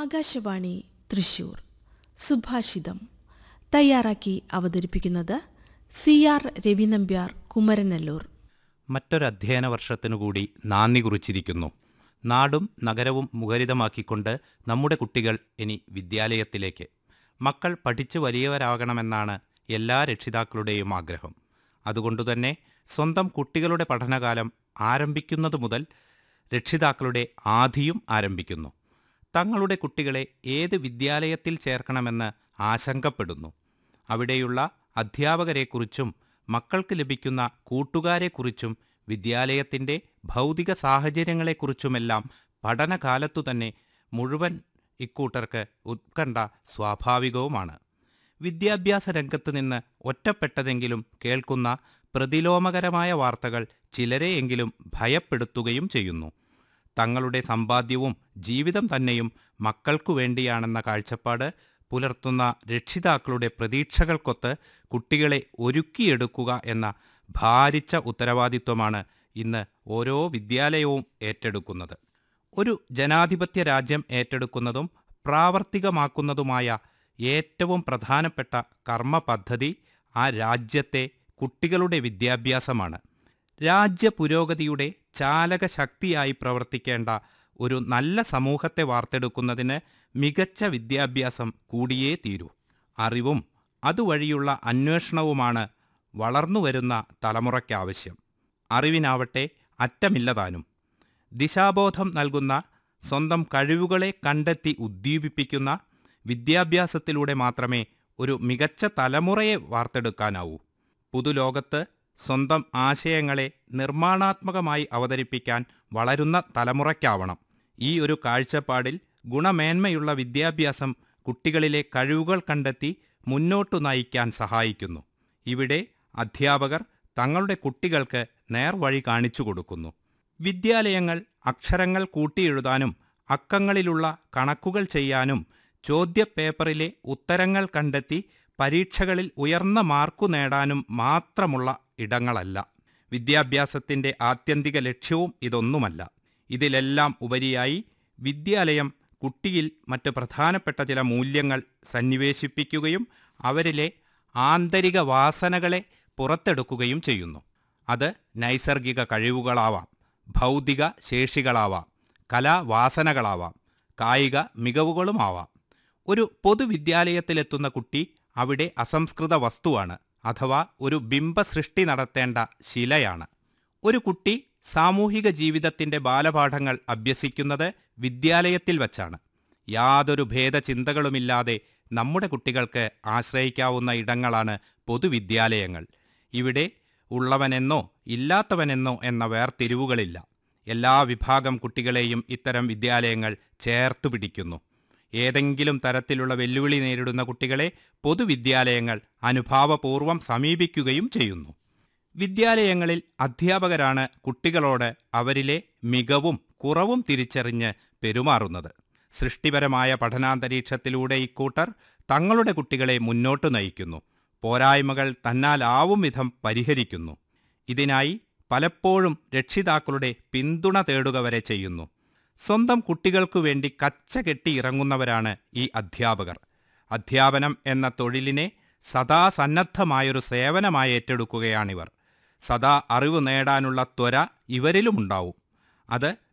ആകാശവാണി തൃശൂർ സുഭാഷിതം തയ്യാറാക്കി അവതരിപ്പിക്കുന്നത് സി ആർ രവിനമ്പ്യാർ കുമരനല്ലൂർ മറ്റൊരധ്യയന വർഷത്തിനു കൂടി നാന്ദി കുറിച്ചിരിക്കുന്നു നാടും നഗരവും മുഖരിതമാക്കിക്കൊണ്ട് നമ്മുടെ കുട്ടികൾ ഇനി വിദ്യാലയത്തിലേക്ക് മക്കൾ പഠിച്ചു വലിയവരാകണമെന്നാണ് എല്ലാ രക്ഷിതാക്കളുടെയും ആഗ്രഹം അതുകൊണ്ടുതന്നെ സ്വന്തം കുട്ടികളുടെ പഠനകാലം ആരംഭിക്കുന്നതു മുതൽ രക്ഷിതാക്കളുടെ ആധിയും ആരംഭിക്കുന്നു തങ്ങളുടെ കുട്ടികളെ ഏത് വിദ്യാലയത്തിൽ ചേർക്കണമെന്ന് ആശങ്കപ്പെടുന്നു അവിടെയുള്ള അധ്യാപകരെക്കുറിച്ചും മക്കൾക്ക് ലഭിക്കുന്ന കൂട്ടുകാരെക്കുറിച്ചും വിദ്യാലയത്തിൻ്റെ ഭൗതിക സാഹചര്യങ്ങളെക്കുറിച്ചുമെല്ലാം പഠനകാലത്തു തന്നെ മുഴുവൻ ഇക്കൂട്ടർക്ക് ഉത്കണ്ഠ സ്വാഭാവികവുമാണ് വിദ്യാഭ്യാസ രംഗത്ത് നിന്ന് ഒറ്റപ്പെട്ടതെങ്കിലും കേൾക്കുന്ന പ്രതിലോമകരമായ വാർത്തകൾ ചിലരെയെങ്കിലും ഭയപ്പെടുത്തുകയും ചെയ്യുന്നു തങ്ങളുടെ സമ്പാദ്യവും ജീവിതം തന്നെയും മക്കൾക്കു വേണ്ടിയാണെന്ന കാഴ്ചപ്പാട് പുലർത്തുന്ന രക്ഷിതാക്കളുടെ പ്രതീക്ഷകൾക്കൊത്ത് കുട്ടികളെ ഒരുക്കിയെടുക്കുക എന്ന ഭാരിച്ച ഉത്തരവാദിത്വമാണ് ഇന്ന് ഓരോ വിദ്യാലയവും ഏറ്റെടുക്കുന്നത് ഒരു ജനാധിപത്യ രാജ്യം ഏറ്റെടുക്കുന്നതും പ്രാവർത്തികമാക്കുന്നതുമായ ഏറ്റവും പ്രധാനപ്പെട്ട കർമ്മ പദ്ധതി ആ രാജ്യത്തെ കുട്ടികളുടെ വിദ്യാഭ്യാസമാണ് രാജ്യ പുരോഗതിയുടെ ചാലക ശക്തിയായി പ്രവർത്തിക്കേണ്ട ഒരു നല്ല സമൂഹത്തെ വാർത്തെടുക്കുന്നതിന് മികച്ച വിദ്യാഭ്യാസം കൂടിയേ തീരൂ അറിവും അതുവഴിയുള്ള അന്വേഷണവുമാണ് വളർന്നുവരുന്ന തലമുറയ്ക്കാവശ്യം അറിവിനാവട്ടെ അറ്റമില്ലതാനും ദിശാബോധം നൽകുന്ന സ്വന്തം കഴിവുകളെ കണ്ടെത്തി ഉദ്ദീപിപ്പിക്കുന്ന വിദ്യാഭ്യാസത്തിലൂടെ മാത്രമേ ഒരു മികച്ച തലമുറയെ വാർത്തെടുക്കാനാവൂ പുതുലോകത്ത് സ്വന്തം ആശയങ്ങളെ നിർമ്മാണാത്മകമായി അവതരിപ്പിക്കാൻ വളരുന്ന തലമുറയ്ക്കാവണം ഈ ഒരു കാഴ്ചപ്പാടിൽ ഗുണമേന്മയുള്ള വിദ്യാഭ്യാസം കുട്ടികളിലെ കഴിവുകൾ കണ്ടെത്തി മുന്നോട്ടു നയിക്കാൻ സഹായിക്കുന്നു ഇവിടെ അധ്യാപകർ തങ്ങളുടെ കുട്ടികൾക്ക് നേർവഴി കാണിച്ചു കൊടുക്കുന്നു വിദ്യാലയങ്ങൾ അക്ഷരങ്ങൾ കൂട്ടിയെഴുതാനും അക്കങ്ങളിലുള്ള കണക്കുകൾ ചെയ്യാനും ചോദ്യപേപ്പറിലെ ഉത്തരങ്ങൾ കണ്ടെത്തി പരീക്ഷകളിൽ ഉയർന്ന മാർക്കു നേടാനും മാത്രമുള്ള ഇടങ്ങളല്ല വിദ്യാഭ്യാസത്തിൻ്റെ ആത്യന്തിക ലക്ഷ്യവും ഇതൊന്നുമല്ല ഇതിലെല്ലാം ഉപരിയായി വിദ്യാലയം കുട്ടിയിൽ മറ്റ് പ്രധാനപ്പെട്ട ചില മൂല്യങ്ങൾ സന്നിവേശിപ്പിക്കുകയും അവരിലെ ആന്തരിക വാസനകളെ പുറത്തെടുക്കുകയും ചെയ്യുന്നു അത് നൈസർഗിക കഴിവുകളാവാം ഭൗതിക ശേഷികളാവാം കലാവാസനകളാവാം കായിക മികവുകളുമാവാം ഒരു പൊതുവിദ്യാലയത്തിലെത്തുന്ന കുട്ടി അവിടെ അസംസ്കൃത വസ്തുവാണ് അഥവാ ഒരു ബിംബസൃഷ്ടി നടത്തേണ്ട ശിലയാണ് ഒരു കുട്ടി സാമൂഹിക ജീവിതത്തിന്റെ ബാലപാഠങ്ങൾ അഭ്യസിക്കുന്നത് വിദ്യാലയത്തിൽ വച്ചാണ് യാതൊരു ഭേദചിന്തകളുമില്ലാതെ നമ്മുടെ കുട്ടികൾക്ക് ആശ്രയിക്കാവുന്ന ഇടങ്ങളാണ് പൊതുവിദ്യാലയങ്ങൾ ഇവിടെ ഉള്ളവനെന്നോ ഇല്ലാത്തവനെന്നോ എന്ന വേർതിരിവുകളില്ല എല്ലാ വിഭാഗം കുട്ടികളെയും ഇത്തരം വിദ്യാലയങ്ങൾ ചേർത്തു പിടിക്കുന്നു ഏതെങ്കിലും തരത്തിലുള്ള വെല്ലുവിളി നേരിടുന്ന കുട്ടികളെ പൊതുവിദ്യാലയങ്ങൾ അനുഭാവപൂർവം സമീപിക്കുകയും ചെയ്യുന്നു വിദ്യാലയങ്ങളിൽ അധ്യാപകരാണ് കുട്ടികളോട് അവരിലെ മികവും കുറവും തിരിച്ചറിഞ്ഞ് പെരുമാറുന്നത് സൃഷ്ടിപരമായ പഠനാന്തരീക്ഷത്തിലൂടെ ഇക്കൂട്ടർ തങ്ങളുടെ കുട്ടികളെ മുന്നോട്ടു നയിക്കുന്നു പോരായ്മകൾ തന്നാലാവും വിധം പരിഹരിക്കുന്നു ഇതിനായി പലപ്പോഴും രക്ഷിതാക്കളുടെ പിന്തുണ തേടുക വരെ ചെയ്യുന്നു സ്വന്തം കുട്ടികൾക്കു വേണ്ടി കച്ച കെട്ടി ഇറങ്ങുന്നവരാണ് ഈ അധ്യാപകർ അധ്യാപനം എന്ന തൊഴിലിനെ സദാ സന്നദ്ധമായൊരു സേവനമായി ഏറ്റെടുക്കുകയാണിവർ സദാ അറിവ് നേടാനുള്ള ത്വര ഇവരിലുമുണ്ടാവും അത്